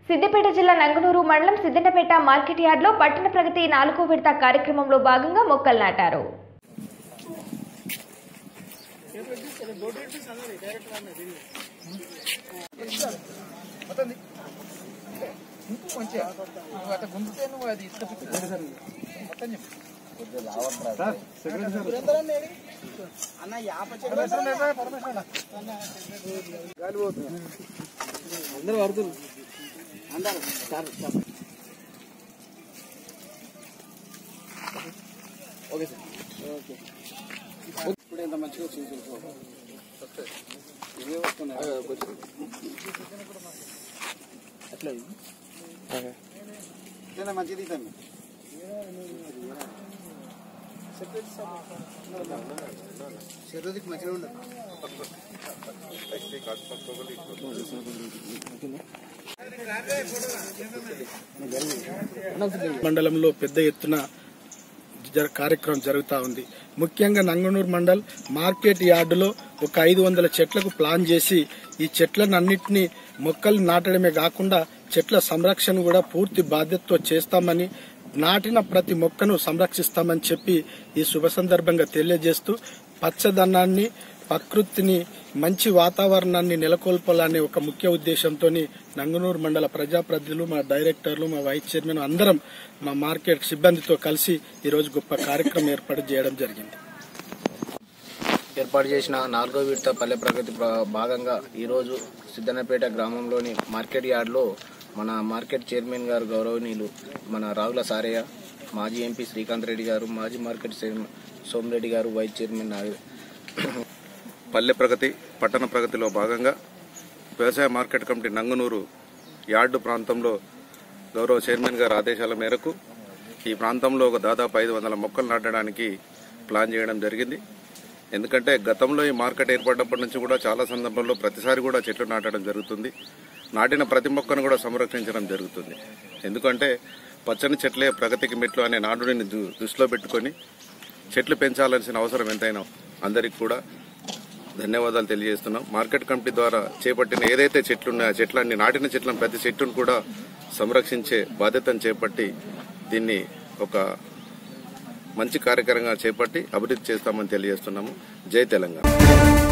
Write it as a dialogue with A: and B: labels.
A: సిద్దిపేట జిల్లా నంగనూరు మండలం సిద్దిండపేట మార్కెట్ యార్డ్లో పట్టణ ప్రగతి నాలుగో విడత కార్యక్రమంలో భాగంగా మొక్కలు నాటారు
B: మంచిగా నువ్వు అట్లా గుంజితే నువ్వు అది ఇసుక మొత్తం చెప్పు అందరూ పడుతున్నారు అందరూ sir sir okay sir okay ఇప్పుడు ఎంత మంచిగా వచ్చింది చూసుకో ఇవే వస్తున్నాయి అట్లా ఇట్లా మంచిది తమ్మి శరీరకి మంచిగా ఉండదు
C: మండలంలో పెద్ద ఎత్తున జర- కార్యక్రమం జరుగుతూ ఉంది ముఖ్యంగా నంగనూరు మండల్ మార్కెట్ యార్డులో ఒక ఐదు వందల చెట్లకు ప్లాన్ చేసి ఈ చెట్లను అన్నింటినీ మొక్కలు నాటడమే కాకుండా చెట్ల సంరక్షణ కూడా పూర్తి బాధ్యతతో చేస్తామని నాటిన ప్రతి మొక్కను సంరక్షిస్తామని చెప్పి ఈ శుభ సందర్భంగా తెలియజేస్తూ పచ్చదనాన్ని ప్రకృతిని మంచి వాతావరణాన్ని నెలకొల్పాలనే ఒక ముఖ్య ఉద్దేశంతో నంగనూరు మండల ప్రజాప్రతినిధులు మా డైరెక్టర్లు మా వైస్ చైర్మన్ అందరం మా మార్కెట్ సిబ్బందితో కలిసి ఈరోజు గొప్ప కార్యక్రమం ఏర్పాటు చేయడం జరిగింది
D: ఏర్పాటు చేసిన నాలుగో విడత పల్లె ప్రగతి ప్ర- భాగంగా ఈరోజు సిద్దన్నపేట గ్రామంలోని మార్కెట్ యార్డ్లో మన మార్కెట్ చైర్మన్ గారు గౌరవనీయులు మన రావుల సారయ్య మాజీ ఎంపీ శ్రీకాంత్ రెడ్డి గారు మాజీ మార్కెట్ చైర్మన్ సోమిరెడ్డి గారు వైస్ చైర్మన్ నాగ-
E: పల్లె ప్రగతి పట్టణ ప్రగతిలో భాగంగా వ్యవసాయ మార్కెట్ కమిటీ నంగునూరు యార్డు ప్రాంతంలో గౌరవ చైర్మన్ గారి ఆదేశాల మేరకు ఈ ప్రాంతంలో ఒక దాదాపు ఐదు వందల మొక్కలు నాటడానికి ప్లాన్ చేయడం జరిగింది ఎందుకంటే గతంలో ఈ మార్కెట్ ఏర్పడినప్పటి నుంచి కూడా చాలా సందర్భాల్లో ప్రతిసారి కూడా చెట్లు నాటడం జరుగుతుంది నాటిన ప్రతి మొక్కను కూడా సంరక్షించడం జరుగుతుంది ఎందుకంటే పచ్చని చెట్లే ప్రగతికి మెట్లు అనే నాడుని దు- దృష్టిలో పెట్టుకొని చెట్లు పెంచాల్సిన అవసరం ఎంతైనా అందరికి కూడా ధన్యవాదాలు తెలియజేస్తున్నాం మార్కెట్ కమిటీ ద్వారా చేపట్టిన ఏదైతే చెట్లు ఉన్నాయో ఆ చెట్లన్నీ నాటిన చెట్లను ప్రతి చెట్టును కూడా సంరక్షించే బాధ్యతను చేపట్టి దీన్ని ఒక మంచి కార్యక్రమంగా చేపట్టి అభివృద్ధి చేస్తామని తెలియజేస్తున్నాము జై తెలంగాణ